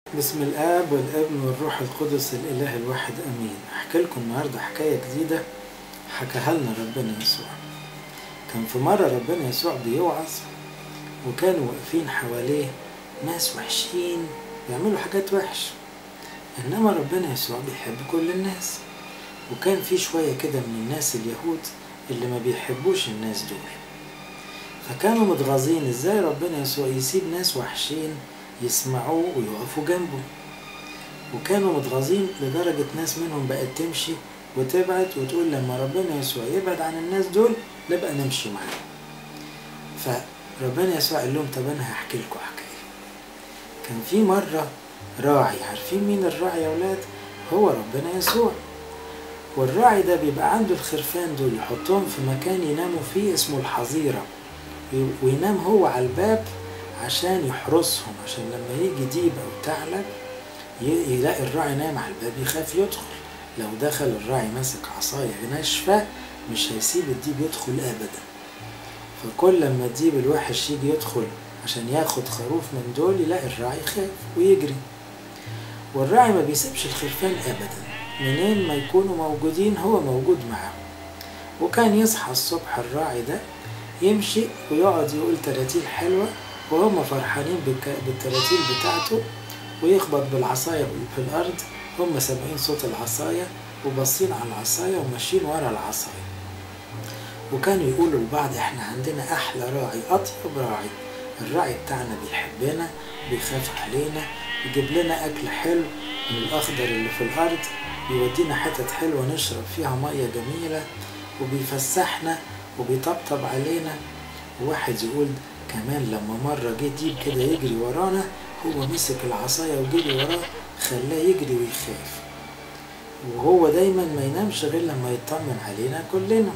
بسم الآب والابن والروح القدس الإله الواحد أمين أحكي لكم النهاردة حكاية جديدة حكاها لنا ربنا يسوع كان في مرة ربنا يسوع بيوعظ وكانوا واقفين حواليه ناس وحشين بيعملوا حاجات وحش إنما ربنا يسوع بيحب كل الناس وكان في شوية كده من الناس اليهود اللي ما بيحبوش الناس دول فكانوا متغاظين ازاي ربنا يسوع يسيب ناس وحشين يسمعوه ويقفوا جنبه وكانوا متغاظين لدرجة ناس منهم بقت تمشي وتبعد وتقول لما ربنا يسوع يبعد عن الناس دول نبقى نمشي معاه فربنا يسوع قال لهم طب انا هحكي لكم حكاية كان في مرة راعي عارفين مين الراعي يا ولاد هو ربنا يسوع والراعي ده بيبقى عنده الخرفان دول يحطهم في مكان يناموا فيه اسمه الحظيرة وينام هو على الباب عشان يحرسهم عشان لما يجي ديب او ثعلب يلاقي الراعي نايم على الباب يخاف يدخل لو دخل الراعي ماسك عصاية ناشفة مش هيسيب الديب يدخل ابدا فكل لما الديب الوحش يجي يدخل عشان ياخد خروف من دول يلاقي الراعي يخاف ويجري والراعي ما بيسيبش الخرفان ابدا منين ما يكونوا موجودين هو موجود معاهم وكان يصحى الصبح الراعي ده يمشي ويقعد يقول تراتيل حلوة وهم فرحانين بالتراتيل بتاعته ويخبط بالعصاية في الأرض هم سامعين صوت العصاية وباصين على العصاية وماشيين ورا العصاية وكانوا يقولوا لبعض احنا عندنا أحلى راعي أطيب راعي الراعي بتاعنا بيحبنا بيخاف علينا يجيب لنا أكل حلو من الأخضر اللي في الأرض بيودينا حتت حلوة نشرب فيها مية جميلة وبيفسحنا وبيطبطب علينا وواحد يقول كمان لما مرة جه ديب كده يجري ورانا هو مسك العصاية وجري وراه خلاه يجري ويخاف وهو دايما ما ينامش غير لما يطمن علينا كلنا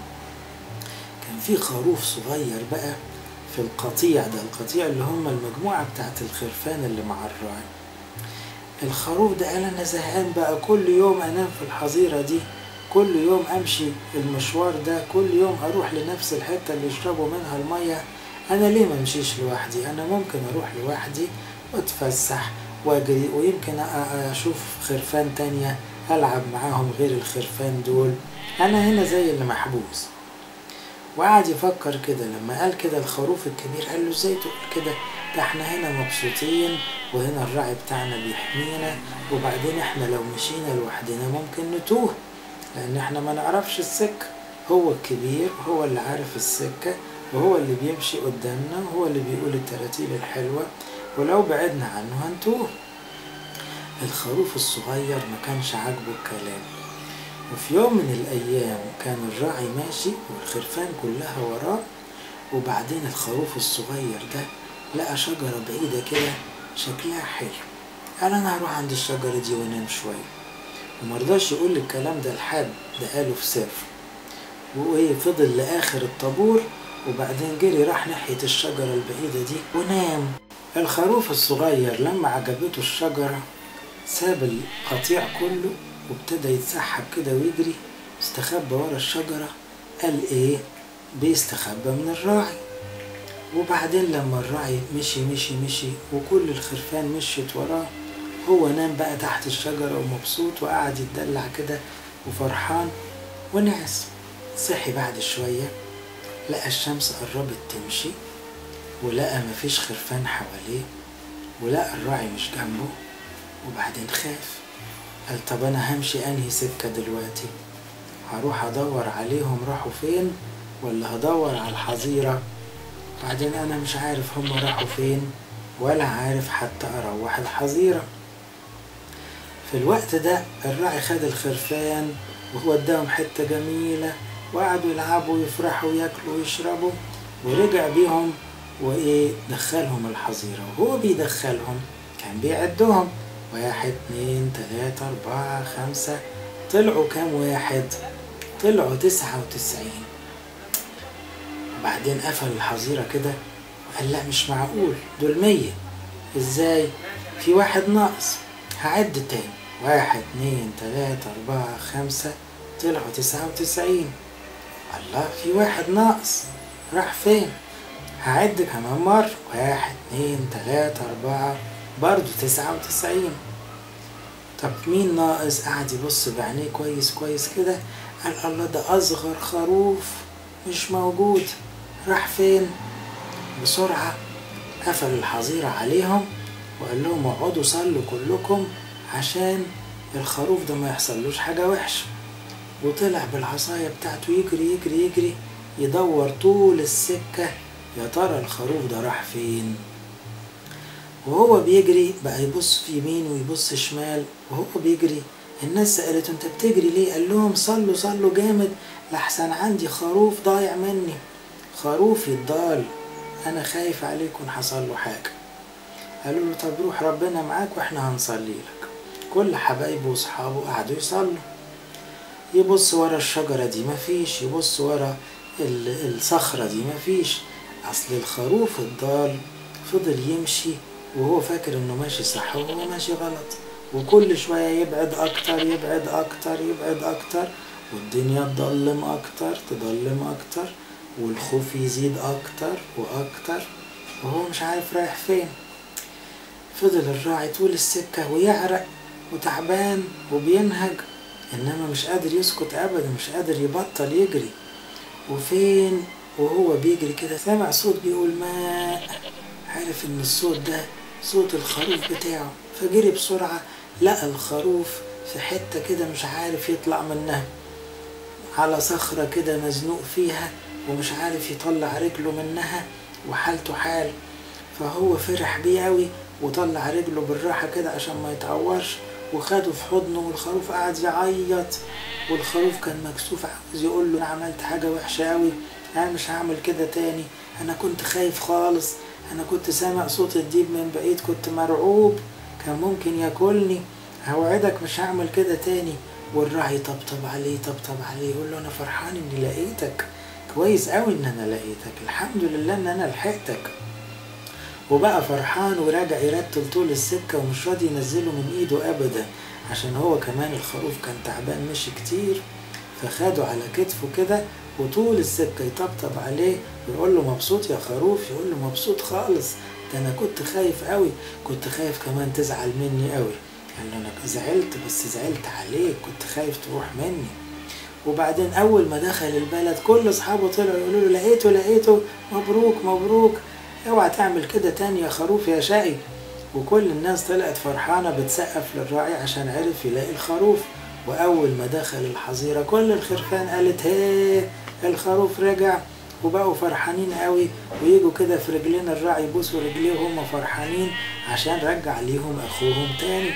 كان في خروف صغير بقى في القطيع ده القطيع اللي هم المجموعة بتاعت الخرفان اللي مع الراعي الخروف ده قال انا زهقان بقى كل يوم انام في الحظيرة دي كل يوم امشي المشوار ده كل يوم اروح لنفس الحتة اللي يشربوا منها المية انا ليه ما امشيش لوحدي انا ممكن اروح لوحدي واتفسح واجري ويمكن اشوف خرفان تانية العب معاهم غير الخرفان دول انا هنا زي اللي محبوس وقعد يفكر كده لما قال كده الخروف الكبير قال له ازاي تقول كده ده احنا هنا مبسوطين وهنا الراعي بتاعنا بيحمينا وبعدين احنا لو مشينا لوحدنا ممكن نتوه لان احنا ما نعرفش السكة هو الكبير هو اللي عارف السكة وهو اللي بيمشي قدامنا وهو اللي بيقول التراتيل الحلوة ولو بعدنا عنه هنتوه الخروف الصغير ما كانش عاجبه الكلام وفي يوم من الأيام كان الراعي ماشي والخرفان كلها وراه وبعدين الخروف الصغير ده لقى شجرة بعيدة كده شكلها حلو قال أنا هروح عند الشجرة دي وانام شوية ومرضاش يقول الكلام ده لحد ده قاله في سر وإيه فضل لآخر الطابور وبعدين جري راح ناحية الشجرة البعيدة دي ونام الخروف الصغير لما عجبته الشجرة ساب القطيع كله وابتدى يتسحب كده ويجري استخبى ورا الشجرة قال ايه بيستخبى من الراعي وبعدين لما الراعي مشي مشي مشي وكل الخرفان مشيت وراه هو نام بقى تحت الشجرة ومبسوط وقعد يتدلع كده وفرحان ونعس صحي بعد شوية لقى الشمس قربت تمشي ولقى مفيش خرفان حواليه ولقى الراعي مش جنبه وبعدين خاف قال طب انا همشي انهي سكة دلوقتي هروح ادور عليهم راحوا فين ولا هدور على الحظيرة بعدين انا مش عارف هم راحوا فين ولا عارف حتى اروح الحظيرة في الوقت ده الراعي خد الخرفان وهو اداهم حتة جميلة وقعدوا يلعبوا ويفرحوا وياكلوا ويشربوا ورجع بيهم وايه دخلهم الحظيرة وهو بيدخلهم كان بيعدهم واحد اتنين تلاتة أربعة خمسة طلعوا كام واحد طلعوا تسعة وتسعين وبعدين قفل الحظيرة كده وقال لا مش معقول دول مية ازاي في واحد ناقص هعد تاني واحد اتنين تلاتة أربعة خمسة طلعوا تسعة وتسعين الله في واحد ناقص راح فين هعد كمان مرة واحد اتنين تلاتة أربعة برضه تسعة وتسعين طب مين ناقص قعد يبص بعينيه كويس كويس كده قال الله ده أصغر خروف مش موجود راح فين بسرعة قفل الحظيرة عليهم وقال لهم اقعدوا صلوا كلكم عشان الخروف ده ما يحصلوش حاجة وحشة وطلع بالعصاية بتاعته يجري يجري يجري يدور طول السكة يا ترى الخروف ده راح فين وهو بيجري بقى يبص في يمين ويبص شمال وهو بيجري الناس سألته انت بتجري ليه قال لهم صلوا صلوا جامد لحسن عندي خروف ضايع مني خروف الضال انا خايف عليكم حصل له حاجة قالوا له طب روح ربنا معاك واحنا هنصلي لك كل حبايبه واصحابه قعدوا يصلوا يبص ورا الشجرة دي مفيش يبص ورا الصخرة دي مفيش أصل الخروف الضال فضل يمشي وهو فاكر إنه ماشي صح وهو ماشي غلط وكل شوية يبعد أكتر يبعد أكتر يبعد أكتر والدنيا تضلم أكتر تضلم أكتر والخوف يزيد أكتر وأكتر وهو مش عارف رايح فين فضل الراعي طول السكة ويعرق وتعبان وبينهج إنما مش قادر يسكت أبدا مش قادر يبطل يجري وفين وهو بيجري كده سمع صوت بيقول ماء عارف إن الصوت ده صوت الخروف بتاعه فجري بسرعة لقى الخروف في حتة كده مش عارف يطلع منها على صخرة كده مزنوق فيها ومش عارف يطلع رجله منها وحالته حال فهو فرح بيه أوي وطلع رجله بالراحة كده عشان ما يتعورش وخده في حضنه والخروف قعد يعيط والخروف كان مكسوف عاوز يقول له انا عملت حاجة وحشة قوي انا مش هعمل كده تاني انا كنت خايف خالص انا كنت سامع صوت الديب من بعيد كنت مرعوب كان ممكن ياكلني هوعدك مش هعمل كده تاني والراعي طبطب عليه طبطب عليه يقول له انا فرحان اني لقيتك كويس قوي ان انا لقيتك الحمد لله ان انا لحقتك وبقى فرحان وراجع يرتل طول السكة ومش راضي ينزله من ايده ابدا عشان هو كمان الخروف كان تعبان مشي كتير فخده على كتفه كده وطول السكة يطبطب عليه ويقول له مبسوط يا خروف يقول له مبسوط خالص ده انا كنت خايف قوي كنت خايف كمان تزعل مني قوي قال له انا زعلت بس زعلت عليك كنت خايف تروح مني وبعدين اول ما دخل البلد كل اصحابه طلعوا يقولوا له لقيته لقيته مبروك مبروك اوعى تعمل كده تاني يا خروف يا شقي وكل الناس طلعت فرحانة بتسقف للراعي عشان عرف يلاقي الخروف وأول ما دخل الحظيرة كل الخرفان قالت هيه الخروف رجع وبقوا فرحانين قوي ويجوا كده في رجلين الراعي يبوسوا رجليه وهم فرحانين عشان رجع ليهم أخوهم تاني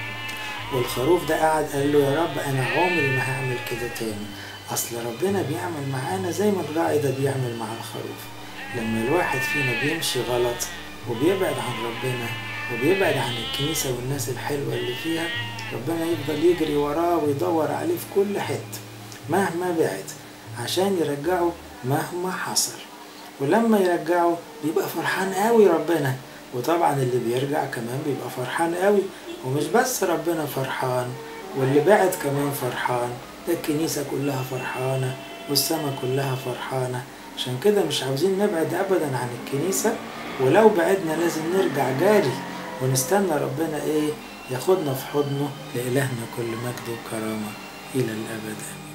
والخروف ده قعد قال له يا رب أنا عمري ما هعمل كده تاني أصل ربنا بيعمل معانا زي ما الراعي ده بيعمل مع الخروف لما الواحد فينا بيمشي غلط وبيبعد عن ربنا وبيبعد عن الكنيسة والناس الحلوة اللي فيها ربنا يفضل يجري وراه ويدور عليه في كل حتة مهما بعد عشان يرجعه مهما حصل ولما يرجعه بيبقى فرحان قوي ربنا وطبعا اللي بيرجع كمان بيبقى فرحان قوي ومش بس ربنا فرحان واللي بعد كمان فرحان ده الكنيسة كلها فرحانة والسماء كلها فرحانة عشان كده مش عاوزين نبعد أبدا عن الكنيسة ولو بعدنا لازم نرجع جاري ونستنى ربنا إيه ياخدنا في حضنه لإلهنا كل مجد وكرامة إلى الأبد آمين